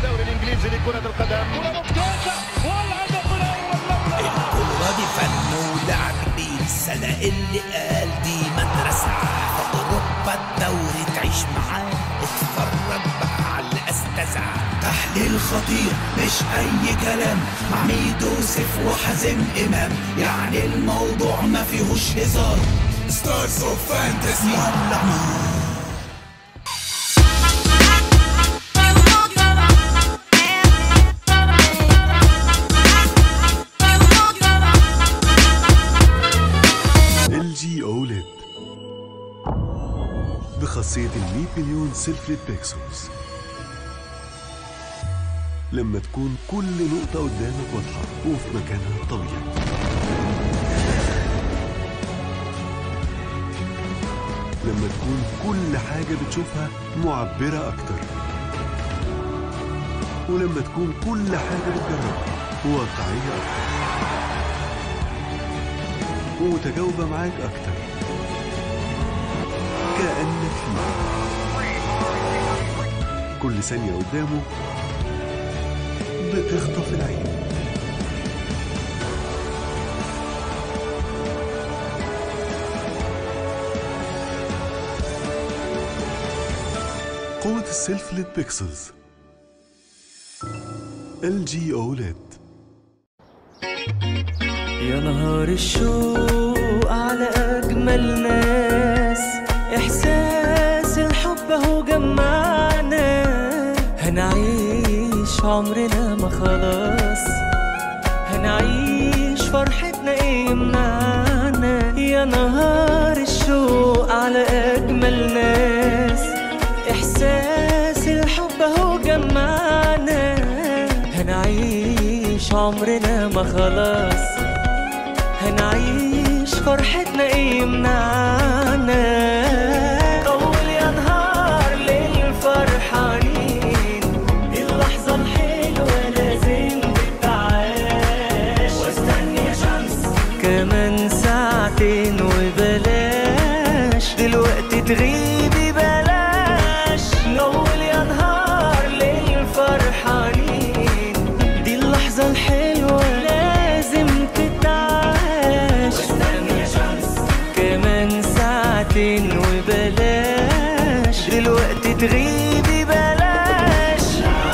الدوري الانجليزي لكرة القدم الكورة دي فن ولعب بالسنة اللي قال دي مدرسة في أوروبا الدوري تعيش معاه اتفرج بقى على الأستاذة تحليل خطير مش أي كلام مع ميدو سيف وحازم إمام يعني الموضوع ما فيهوش هزار ستارز اوف فانتسي يلا نور ال جي اوليد بخاصية ال 100 مليون سلفلت بيكسلز لما تكون كل نقطة قدامك واضحة وفي مكانها الطبيعي لما تكون كل حاجة بتشوفها معبرة أكتر ولما تكون كل حاجة بتجربها واقعية أكتر ومتجاوبة معاك أكتر كأنك فيه كل ثانية قدامه بتخطف العين قوة السيلف بيكسلز ال جي اوليد يا نهار الشوق على أجمل ناس إحساس الحب أهو جمعنا هنعيش عمرنا ما خلاص هنعيش فرحتنا إيه يمنعنا يا نهار الشوق على أجمل ناس إحساس الحب أهو جمعنا هنعيش عمرنا ما خلاص هنعيش فرحتنا ايه يمنعنا طول يا نهار ليل فرحانين اللحظة الحلوة لازم تتعاش واستني يا شمس كمان ساعتين وبلاش دلوقتي تغيبي بلاش نول يا نهار ليل فرحانين دي اللحظة الحلوة لازم تتعاش واستني يا شمس كمان ساعتين وبلاش دلوقتي تغيبي بلاش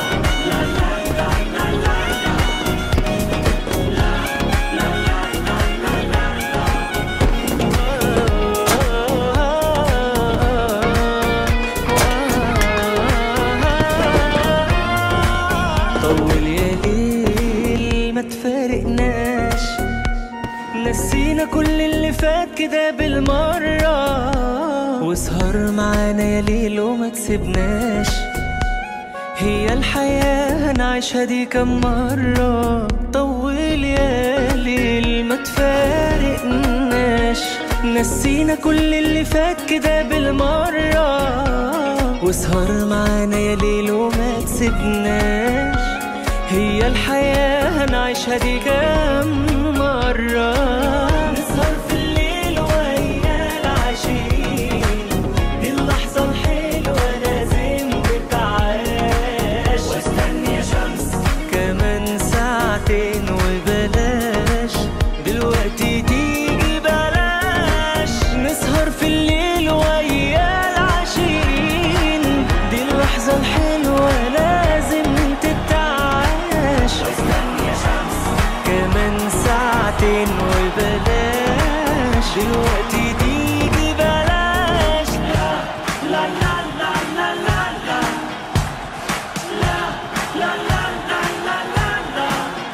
طول يا ليل ما تفارقناش نسينا كل اللي فات كده بالمرة واسهر معانا يا ليل وما تسيبناش هي الحياة هنعيشها دي كم مرة طول يا ليل ما تفارقناش نسينا كل اللي فات كده بالمرة واسهر معانا يا ليل وما تسيبناش هي الحياة هنعيشها دي كم مرة نسهر في الليل ويا العشيق دي اللحظة الحلوة لازم تتعاش واستني يا شمس كمان ساعتين وبلاش دلوقتي تيجي بلاش نسهر في الليل ويا العشيق دي اللحظة الحلوة لازم تتعاش واستني يا شمس كمان ساعتين وبلاش دلوقتي تيجي بلاش لا لا لا لا لا لا لا لا لا لا لا لا لا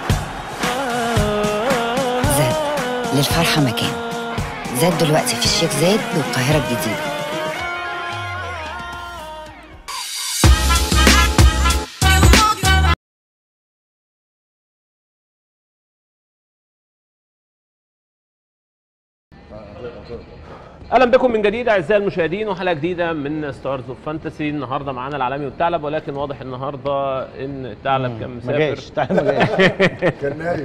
زاد للفرحة مكان زاد دلوقتي في الشيخ زايد والقاهرة الجديدة اهلا بكم من جديد اعزائي المشاهدين وحلقه جديده من ستارز اوف فانتسي النهارده معانا العالمي والثعلب ولكن واضح النهارده ان الثعلب كان ما مسافر جاش تعالى ما جاش كان نايم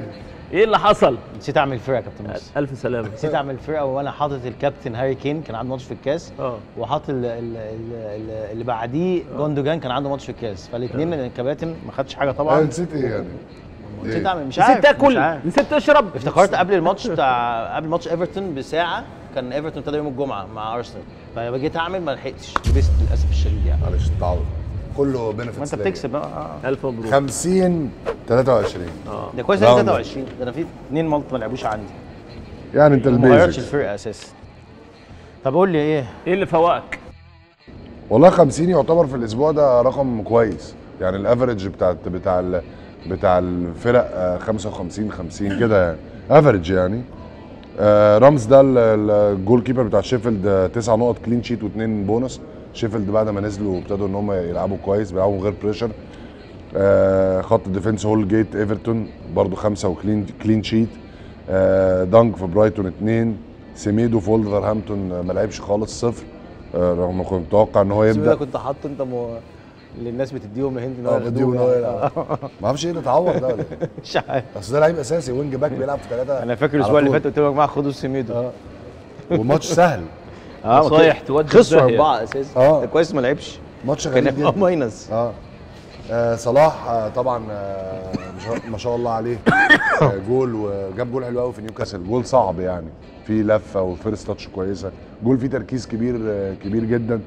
ايه اللي حصل نسيت اعمل فرقه يا كابتن مصر الف سلامه نسيت اعمل فرقه وانا حاطط الكابتن هاري كين كان عنده ماتش في الكاس اه وحاطط ال- ال- ال- ال- اللي بعديه جوندوجان كان عنده ماتش في الكاس فالاثنين الكباتن ما خدتش حاجه آه، طبعا نسيت ايه يعني؟ نسيت إيه؟ اعمل مش عارف نسيت مش تاكل عارف. نسيت تشرب افتكرت قبل الماتش بتاع قبل ماتش ايفرتون بساعه كان ايفرتون ابتدى يوم الجمعه مع ارسنال فجيت اعمل ما لحقتش لبست للاسف الشديد يعني معلش التعوض كله بنفيتس ما انت بتكسب بقى آه. الف مبروك 50 23 ده كويس راوند. ان 23 ده انا في اثنين مالت ما لعبوش عندي يعني انت ما غيرتش البيزكس الفرقه اساسا طب قول لي ايه ايه اللي فوقك والله 50 يعتبر في الاسبوع ده رقم كويس يعني الافرج بتاع بتاع ال- بتاع الفرق آه، 55 50 كده يعني افرج يعني آه، رامز ده ال- ال- الجول كيبر بتاع شيفيلد 9 نقط كلين شيت واثنين بونص شيفيلد بعد ما نزلوا وابتدوا ان هم يلعبوا كويس بيلعبوا من غير بريشر آه، خط الديفنس هول جيت ايفرتون برضو خمسه وكلين كلين شيت آه، دانك في برايتون اثنين سيميدو في ولفرهامبتون آه، ما لعبش خالص صفر آه، رغم ما كنت متوقع ان هو ده يبدا كنت حاطه انت مو... اللي الناس بتديهم لهند ان هو اه بديهم ان هو يلعب ما اعرفش ايه ده تعوض ده ولا إيه؟ مش عارف اصل ده لعيب اساسي وينج باك بيلعب في ثلاثه انا فاكر الاسبوع اللي فات قلت لهم يا جماعه خدوا السيميدو اه وماتش سهل اه نصايح تودي خسروا في داهية. اربعه اساسا آه. ده كويس ما لعبش ماتش كان غريب يبقى جدا ماينس اه آه، صلاح آه، طبعا آه، ما شاء- ما شاء الله عليه آه، جول وجاب جول حلو قوي في نيوكاسل جول صعب يعني في لفه وفيرست تاتش كويسه جول فيه تركيز كبير آه، كبير جدا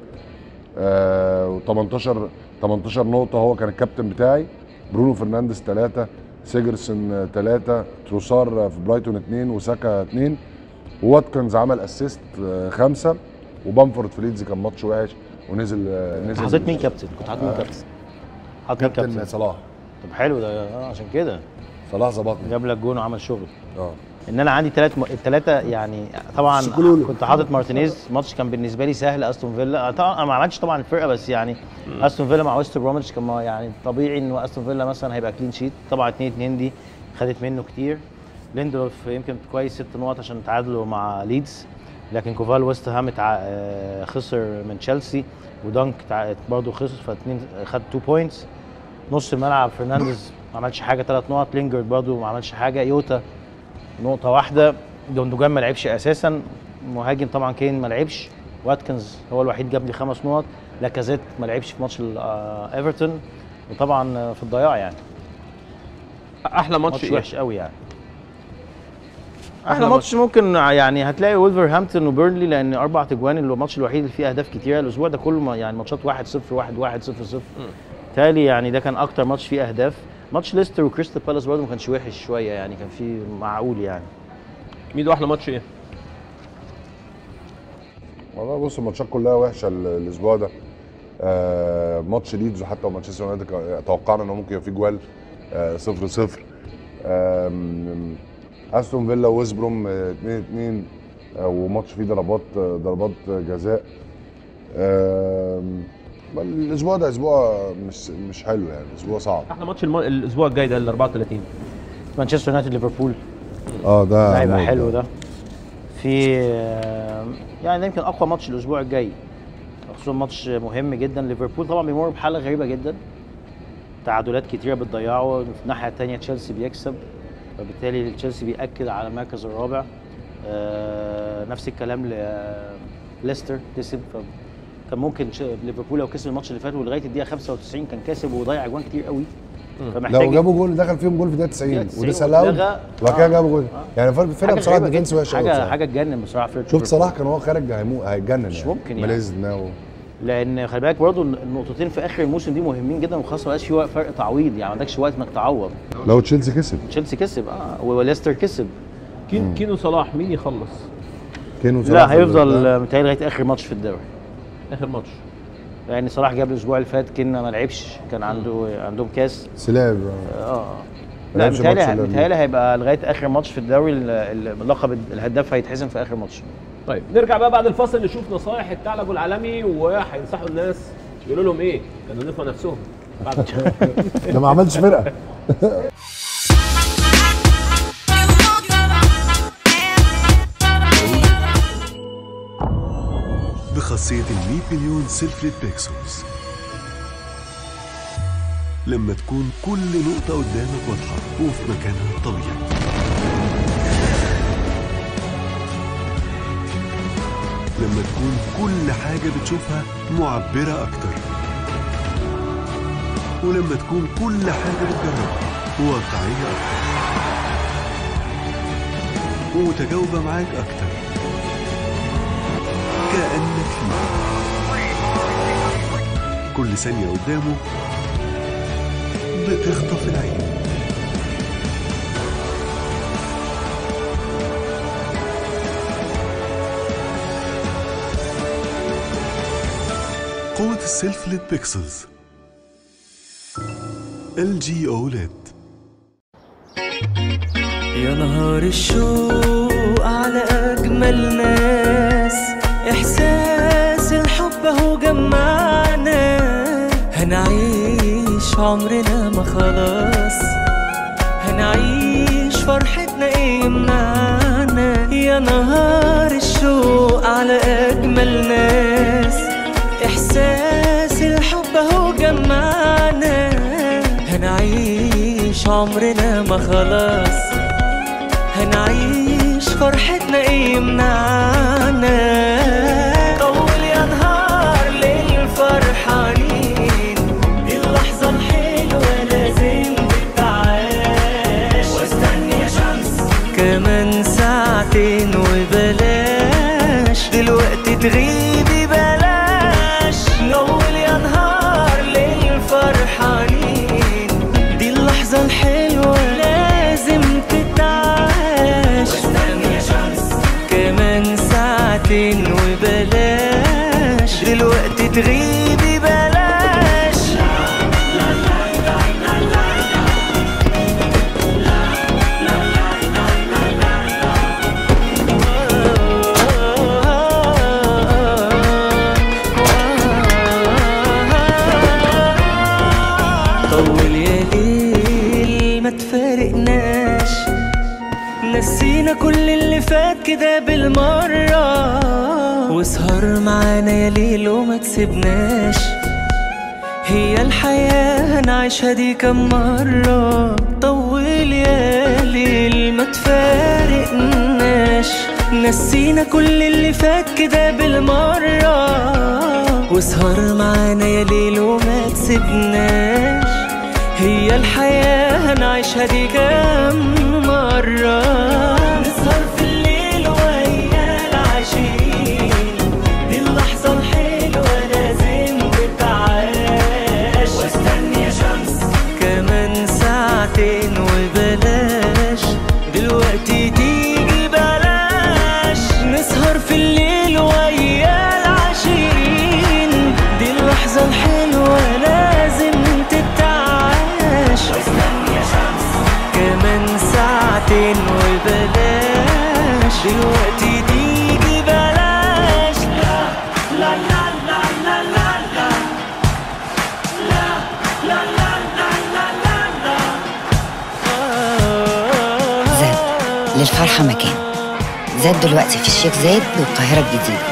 و18 18 نقطه هو كان الكابتن بتاعي برونو فرنانديز ثلاثه سيجرسون ثلاثه تروسار في برايتون اثنين وساكا اثنين وواتكنز عمل اسيست خمسه وبامفورد في ليدز كان ماتش وحش ونزل آه، نزل حطيت مين كابتن كنت حاطط مين كابتن حاطط مين كابتن كابتن صلاح طب حلو ده اه عشان كده صلاح ظبطني جاب لك جون وعمل شغل اه ان انا عندي ثلاث م... الثلاثه يعني طبعا سكولولو. كنت حاطط مارتينيز ماتش كان بالنسبه لي سهل استون فيلا طبعا انا ما عملتش طبعا الفرقه بس يعني استون فيلا مع ويست بروميتش كان ما- يعني طبيعي ان استون فيلا مثلا هيبقى كلين شيت طبعا 2 2 دي خدت منه كتير ليندروف يمكن كويس ست نقط عشان تعادلوا مع ليدز لكن كوفال ويست هام اتع- آه، خسر من تشيلسي ودانك تع- برضه خسر فاتنين خد 2 بوينتس نص الملعب فرنانديز ما عملش حاجه ثلاث نقط لينجرد برضه ما عملش حاجه يوتا نقطة واحدة جوندوجان ما لعبش أساسا مهاجم طبعا كين ما لعبش واتكنز هو الوحيد جاب لي خمس نقط لاكازيت ما لعبش في ماتش ال- آه، ايفرتون وطبعا آه، في الضياع يعني احلى ماتش ماتش ايه وحش قوي يعني أحلى احلى ماتش ممكن يعني هتلاقي ولفرهامبتون وبيرنلي لان اربع تجوان اللي هو الماتش الوحيد اللي فيه اهداف كتيره الاسبوع ده كله ما- يعني ماتشات 1 0 1 1 0 0 تالي يعني ده كان اكتر ماتش فيه اهداف ماتش ليستر وكريستال بالاس برضه ما كانش وحش شويه يعني كان فيه معقول يعني ميدو احلى ماتش ايه والله بص الماتشات كلها وحشه ال- الاسبوع ده آه ماتش ليدز وحتى مانشستر يونايتد كان- توقعنا انه ممكن يبقى فيه جوال آه صفر صفر آم، استون فيلا ويست بروم 2 2 وماتش فيه ضربات آه، ضربات جزاء آم، الاسبوع ده اسبوع مش مش حلو يعني اسبوع صعب احلى ماتش الم... الاسبوع الجاي ده ال 34 مانشستر يونايتد ليفربول اه ده ده هيبقى موت حلو ده في آه، يعني ده يمكن اقوى ماتش الاسبوع الجاي خصوصا ماتش مهم جدا ليفربول طبعا بيمر بحاله غريبه جدا تعادلات كتيره بتضيعه في الناحيه الثانيه تشيلسي بيكسب فبالتالي تشيلسي بيأكد على المركز الرابع آه، نفس الكلام ليستر كسب كان ممكن تش- ليفربول لو كسب الماتش اللي فات ولغايه الدقيقه 95 كان كاسب وضيع اجوان كتير قوي فمحتاج لو جابوا جول دخل فيهم جول في دقيقه 90 دقيقة 90 وده سلاوي واتلغى. وبعد كده آه. جابوا جول آه. يعني فرق الفرقه حاجه بصراحه غريبه ديفنس جدا وحشه أوي حاجه بصراحة. حاجه تجنن بصراحه فرقه شفت ليفربول. صلاح كان هو خارج هيمو هيتجنن مش يعني. ممكن يعني. ماليزنا و... لان خلي بالك برضه النقطتين في اخر الموسم دي مهمين جدا وخاصه ما بقاش في وقت- فرق تعويض يعني ما عندكش وقت انك تعوض لو تشيلسي كسب تشيلسي كسب اه وليستر كسب كين كينو صلاح مين يخلص كانوا لا هيفضل آه، متهيألي لغايه اخر ماتش في الدوري اخر ماتش يعني صلاح جاب الاسبوع اللي فات كنا ما لعبش كان عنده عندهم كاس سلاب اه ما لا لعبش متهيألي ماتش إلا متهيألي هيبقى لغايه اخر ماتش في الدوري ال- ال- اللقب الهداف هيتحسم في اخر ماتش طيب نرجع بقى بعد الفاصل نشوف نصايح الثعلب العالمي وهينصحوا الناس يقولوا لهم ايه كانوا نفوا نفسهم بعد ده ما عملتش فرقه بخاصية ال 100 مليون سيلفريد بيكسلز لما تكون كل نقطة قدامك واضحة وفي مكانها الطبيعي لما تكون كل حاجة بتشوفها معبرة أكتر ولما تكون كل حاجة بتجربها واقعية أكتر ومتجاوبة معاك أكتر كأنك فيه كل ثانية قدامه بتخطف العين قوة السيلف ليد بيكسلز ال جي اوليد يا نهار الشوق على أجمل ناس إحساس الحب أهو جمعنا هنعيش عمرنا ما خلاص هنعيش فرحتنا إيه يمنعنا يا نهار الشوق على أجمل ناس إحساس الحب أهو جمعنا هنعيش عمرنا ما خلاص هنعيش فرحتنا ايه يمنعنا طول يا نهار ليل فرحانين دي اللحظة الحلوة لازم تتعاش واستني يا شمس كمان ساعتين وبلاش دلوقتي تغيبي بلاش نول يا نهار ليل فرحانين دي اللحظة الحلوة لازم تتعاش واستني يا شمس كمان ساعتين وبلاش دلوقتي تغيبي بلاش طول يا ليل ما تفارقناش نسينا كل اللي فات كده بالمرة واسهر معانا يا ليل وما تسيبناش هي الحياة هنعيشها دي كم مرة طول يا ليل ما تفارقناش نسينا كل اللي فات كده بالمرة واسهر معانا يا ليل وما تسيبناش هي الحياة هنعيشها دي كام مرة نسهر في الليل ويا العشيق دي اللحظة الحلوة لازم تتعاش واستني يا شمس كمان ساعتين وبلاش دلوقتي تيجي بلاش نسهر في الليل ويا العشرين دي اللحظة الحلوة لازم تتعاش واستني يا شمس كمان ساعتين وبلاش دلوقتي تيجي بلاش لا لا لا لا لا لا لا لا لا لا لا لا لا زاد للفرحة مكان زاد دلوقتي في الشيخ زايد والقاهرة الجديدة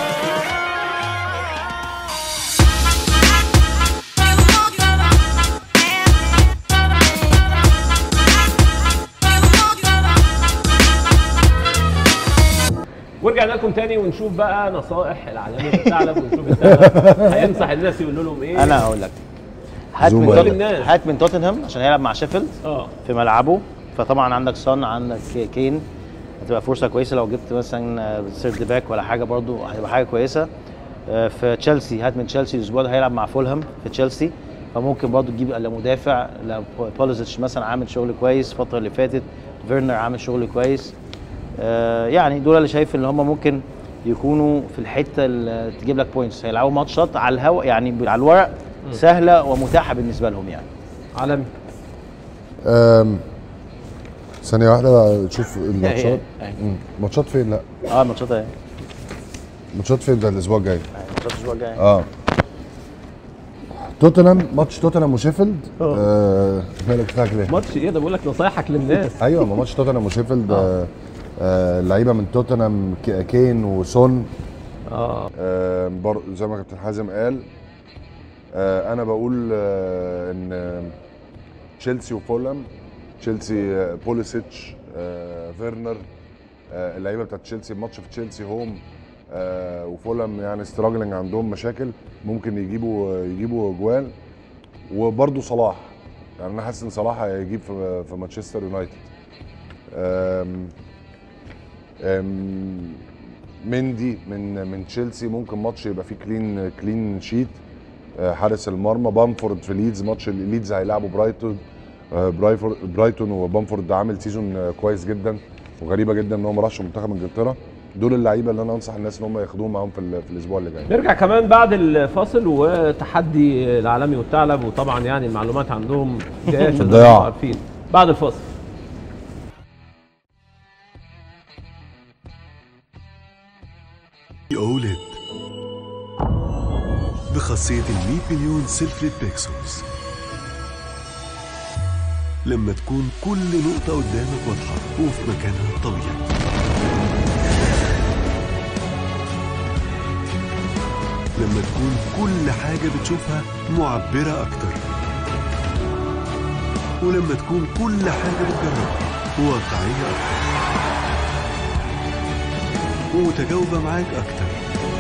ورجعنا لكم تاني ونشوف بقى نصائح العالمي الثعلب ونشوف الثعلب هينصح الناس يقول لهم ايه انا هقول لك هات زوم من بقى. توتن- الناس. هات من توتنهام عشان هيلعب مع شيفيلد اه في ملعبه فطبعا عندك صن عندك كين هتبقى فرصه كويسه لو جبت مثلا سيرد باك ولا حاجه برضو هتبقى حاجه كويسه آه، في تشيلسي هات من تشيلسي الاسبوع ده هيلعب مع فولهام في تشيلسي فممكن برضو تجيب لا مدافع لا بوليزيتش مثلا عامل شغل كويس الفتره اللي فاتت فيرنر عامل شغل كويس آه، يعني دول اللي شايف ان هم ممكن يكونوا في الحته اللي تجيب لك بوينتس هيلعبوا ماتشات على الهواء يعني على الورق سهله ومتاحه بالنسبه لهم يعني عالمي أم، ثانية واحدة بقى تشوف الماتشات أيوة. مم. ماتشات فين لا اه الماتشات اهي ماتشات فين ده الاسبوع الجاي الماتشات الاسبوع الجاي اه توتنهام ماتش توتنهام وشيفيلد آه مالك بتاعك ليه؟ ماتش ايه ده بقول لك نصايحك للناس ايوه ما ماتش توتنهام وشيفيلد آه. آه لعيبه من توتنهام ك- كين وسون اه آه بر... زي ما كابتن حازم قال آه انا بقول آه ان آه، تشيلسي وفولهام تشيلسي آه، بوليسيتش آه فيرنر آه اللعيبه بتاعت تشيلسي الماتش في تشيلسي هوم آه وفولهام يعني ستراجلنج عندهم مشاكل ممكن يجيبوا يجيبوا جوال وبرده صلاح يعني انا حاسس ان صلاح هيجيب في في مانشستر يونايتد آم، آم، مندي من من تشيلسي ممكن ماتش يبقى فيه كلين كلين شيت آه، حارس المرمى بامفورد في ليدز ماتش ليدز هيلعبوا برايتون آه، برايفور- برايتون وبامفورد عامل سيزون آه، كويس جدا وغريبه جدا ان هو ما راحش منتخب انجلترا دول اللعيبه اللي انا انصح الناس ان هم ياخدوهم معاهم في, ال- في الاسبوع اللي جاي نرجع كمان بعد الفاصل وتحدي العالمي والثعلب وطبعا يعني المعلومات عندهم جايه عشان ضياع. تبقوا عارفين بعد الفاصل أولد بخاصية ال 100 مليون سيلفريد بيكسلز لما تكون كل نقطة قدامك واضحة وفي مكانها الطبيعي لما تكون كل حاجة بتشوفها معبرة أكتر ولما تكون كل حاجة بتجربها واقعية أكتر ومتجاوبة معاك أكتر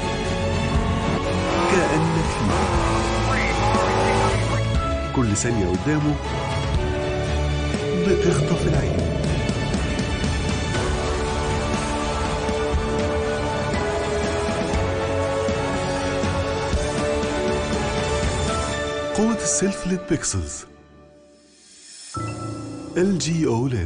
كأنك فيه كل ثانية قدامه بتخطف العين قوة السيلف ليد بيكسلز ال جي اوليد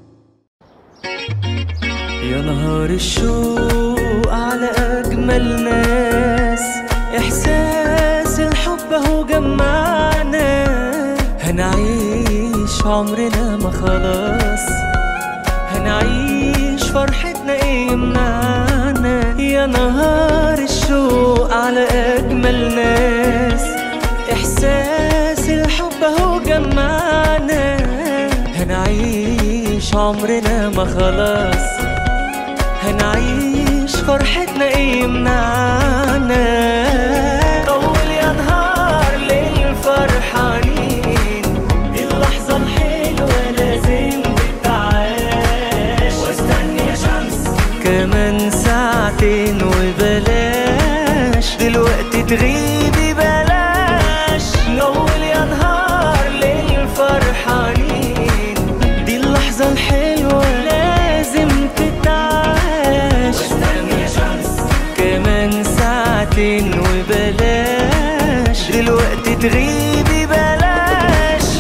يا نهار الشوق على أجمل ناس إحساس الحب أهو جمعنا هنعيش عمرنا ما خلاص هنعيش فرحتنا إيه يمنعنا يا نهار الشوق على أجمل ناس إحساس الحب أهو جمعنا هنعيش عمرنا ما خلاص هنعيش فرحتنا ايه يمنعنا طول يا نهار ليل فرحانين دي اللحظة الحلوة لازم تتعاش واستني يا شمس كمان ساعتين وبلاش دلوقتي تغيبي بلاش نول يا نهار ليل فرحانين دي اللحظة الحلوة لازم تتعاش واستني يا شمس كمان ساعتين وبلاش دلوقتي تغيبي بلاش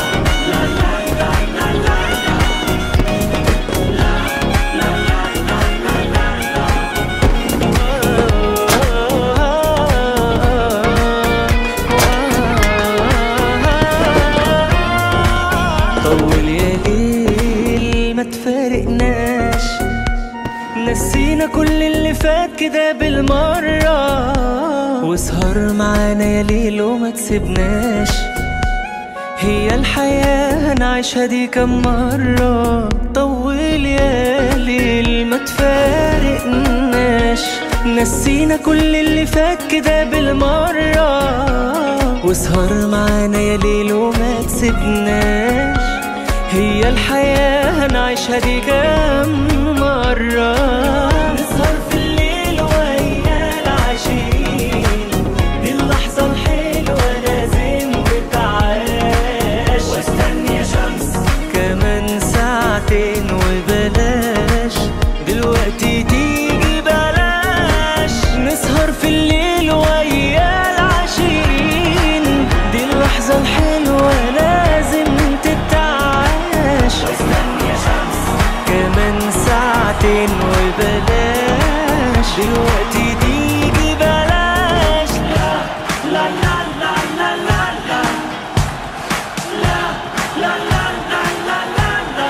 طول يا ليل ما تفارقناش نسينا كل اللي فات كده بالمرة واسهر معانا يا ليل وما تسيبناش هي الحياة هنعيشها دي كم مرة طول يا ليل ما تفارقناش نسينا كل اللي فات كده بالمرة واسهر معانا يا ليل وما تسيبناش هي الحياة هنعيشها دي كم مرة نسهر في الليل ويا العشيق دي اللحظة الحلوة لازم تتعاش واستني يا شمس كمان ساعتين وبلاش دلوقتي تيجي بلاش نسهر في الليل ويا العشرين دي اللحظة الحلوة لازم تتعاش واستني يا شمس كمان ساعتين وبلاش دلوقتي تيجي بلاش لا لا لا لا لا لا لا لا لا لا لا لا لا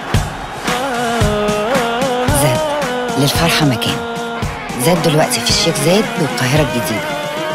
زاد للفرحة مكان زاد دلوقتي في الشيخ زايد والقاهرة الجديدة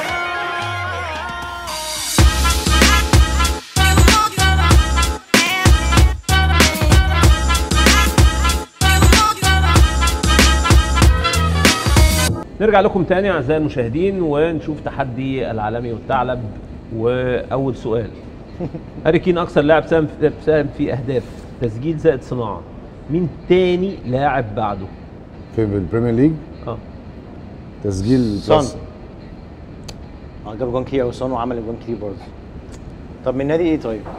نرجع لكم تاني اعزائي المشاهدين ونشوف تحدي العالمي والثعلب واول سؤال هاري كين اكثر لاعب ساهم في- ساهم في اهداف تسجيل زائد صناعه مين تاني لاعب بعده في البريمير ليج اه تسجيل سون بلس اه جاب جون كتير قوي سون وعمل جون كتير برضه طب من نادي ايه طيب؟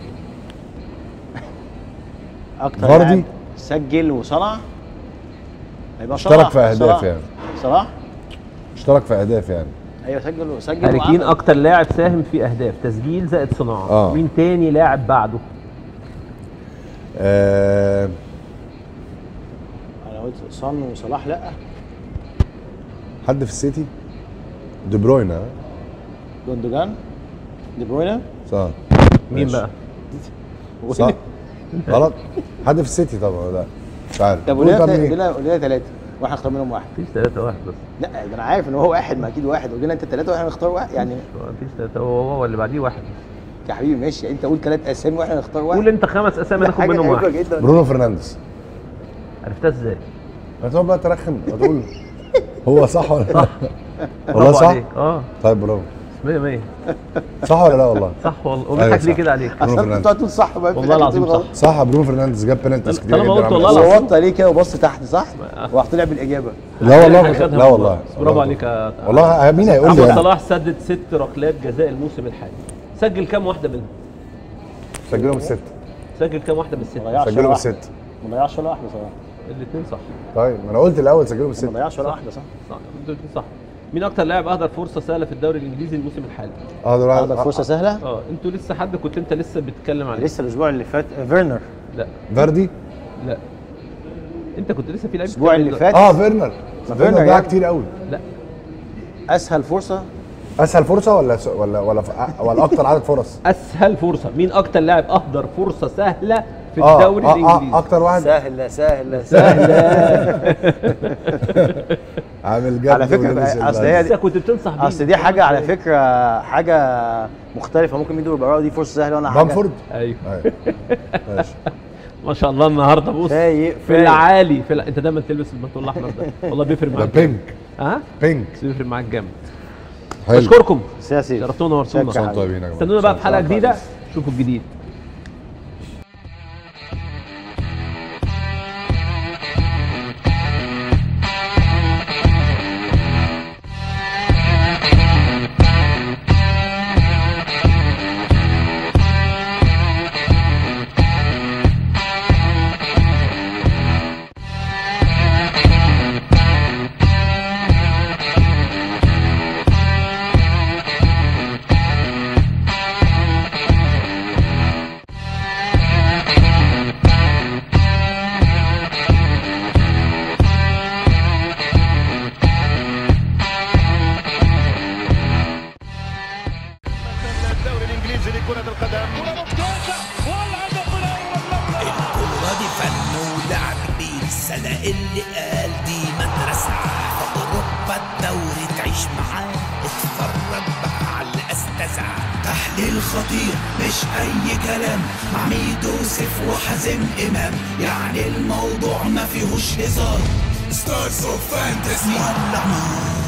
اكتر فاردي؟ لاعب سجل وصنع هيبقى اشترك صلاح. في أهداف صلاح. يعني. صلاح اشترك في اهداف يعني ايوه سجل وسجل هاري كين وعمل. اكتر لاعب ساهم في اهداف تسجيل زائد صناعه آه. مين تاني لاعب بعده آه انا قلت صن وصلاح لا حد في السيتي دي بروين ها جوندوجان دي بروينا صح مين ماشي. بقى صح غلط حد في السيتي طبعا لا مش عارف طب قول قول طب لنا مين؟ قول لنا ثلاثه واحنا نختار منهم واحد مفيش ثلاثة واحد بس لا ده انا عارف ان هو واحد ما اكيد واحد قول لنا انت ثلاثه واحنا نختار واحد يعني مفيش ثلاثة هو هو اللي بعديه واحد يا حبيبي ماشي انت قول ثلاث اسامي واحنا نختار واحد قول انت خمس اسامي ده ناخد حاجة منهم غريبة واحد جدا برونو فرنانديز عرفتها ازاي؟ هتقعد بقى ترخم هتقول هو صح ولا لا؟ والله برافو صح؟ عليك. اه طيب برافو 100 100 صح ولا لا والله؟ صح والله أيوة وبيضحك ليه صح. كده عليك برونو اصل انت فرنانديز بتقعد تقول صح بقى في والله الآخر العظيم تقول صح. غلط. صح برونو فرنانديز جاب بينالتيز كتير طالما جدا قلت عمل والله أسيست. العظيم. هو وطى عليه كده وبص تحت صح؟ وراح طلع بالاجابه لا والله خدها لا والله برافو عليك يا والله مين هيقول لي محمد يعني؟ صلاح سدد ست ركلات جزاء الموسم الحالي سجل كام واحده منهم؟ سجلهم الست سجل كام واحده من الست؟ ما ضيعش ولا سجلهم واحده الست ما ضيعش ولا واحده صراحه الاثنين صح طيب ما انا قلت الاول سجلهم ما الست ضيعش ولا واحده صح صح انتوا الاثنين صح مين اكتر لاعب اهدر فرصه سهله في الدوري الانجليزي الموسم الحالي؟ اه دول هذا فرصه سهله اه انتوا لسه حد كنت انت لسه بتتكلم عليه لسه الاسبوع اللي فات آه، فيرنر لا فاردي لا انت كنت لسه في لعيب الاسبوع اللي بتتكلم فات اه فيرنر ما فيرنر فيرنر ضيع يعني. كتير قوي لا اسهل فرصه اسهل فرصه ولا س- ولا ولا ف- ولا اكتر عدد فرص اسهل فرصه مين اكتر لاعب اهدر فرصه سهله في اه الدوري آه، الانجليزي آه اكتر واحد سهله سهله عامل جد على فكرة ولابس بقى- أصل البدلة. هي لسه كنت بتنصح بيه اصل دي حاجه على فكره حاجه مختلفه ممكن ميدو يبقى دي فرصه سهله وانا حاجه بامفورد ايوه ايوه ماشي ما شاء الله النهارده بص فايق في فايق. العالي في الع... انت دايما تلبس البنطلون الاحمر ده والله بيفرق ده معاك جامد. بينك ها بينك بيفرق معاك جامد حلو بشكركم سياسي شرفتونا ونورتونا شكرا. طيبين يا جماعه استنونا بقى في حلقه جديده شوفوا الجديد الدوري الانجليزي لكرة القدم الكورة دي فن ولعب بين السنة اللي قال دي مدرسة في أوروبا الدوري تعيش معاه اتفرج بقى على الأستاذة تحليل خطير مش أي كلام مع ميدو سيف وحازم إمام يعني الموضوع ما فيهوش هزار ستارز اوف فانتسي ولع نار